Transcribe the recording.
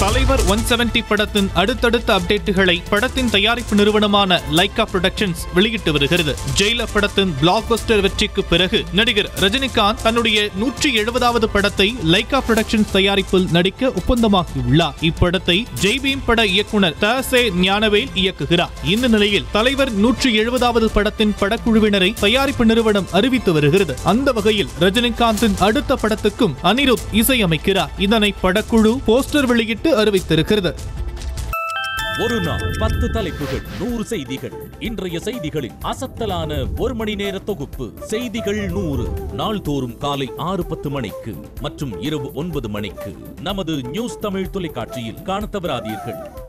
தலைவர் one seventy படத்தின் அடுத்தடுத்த அப்டேட்டுகளை படத்தின் தயாரிப்பு நிறுவனமான லைகா புரொடக்ஷன்ஸ் வெளியிட்டு வருகிறது ஜெயிலர் படத்தின் பிளாக் பஸ்டர் வெற்றிக்கு பிறகு நடிகர் ரஜினிகாந்த் தன்னுடைய நூற்றி எழுபதாவது படத்தை லைகா புரொடக்ஷன்ஸ் தயாரிப்பில் நடிக்க ஒப்பந்தமாகியுள்ளார் இப்படத்தை ஜெய்பீம் பட இயக்குனர் த சே ஞானவேல் இயக்குகிறார் இந்த நிலையில் தலைவர் நூற்றி எழுபதாவது படத்தின் படக்குழுவினரை தயாரிப்பு நிறுவனம் அறிவித்து வருகிறது அந்த வகையில் ரஜினிகாந்தின் அடுத்த படத்துக்கும் அனிருத் இசையமைக்கிறார் இதனை படக்குழு போஸ்டர் வெளியிட்டு அறிவித்திருக்கிறது ஒரு நாள் பத்து தலைப்புகள் நூறு செய்திகள் இன்றைய செய்திகளின் அசத்தலான ஒரு மணி நேர தொகுப்பு செய்திகள் நூறு நாள்தோறும் காலை ஆறு பத்து மணிக்கு மற்றும் இரவு ஒன்பது மணிக்கு நமது நியூஸ் தமிழ் தொலைக்காட்சியில் காணத் தவறாதீர்கள்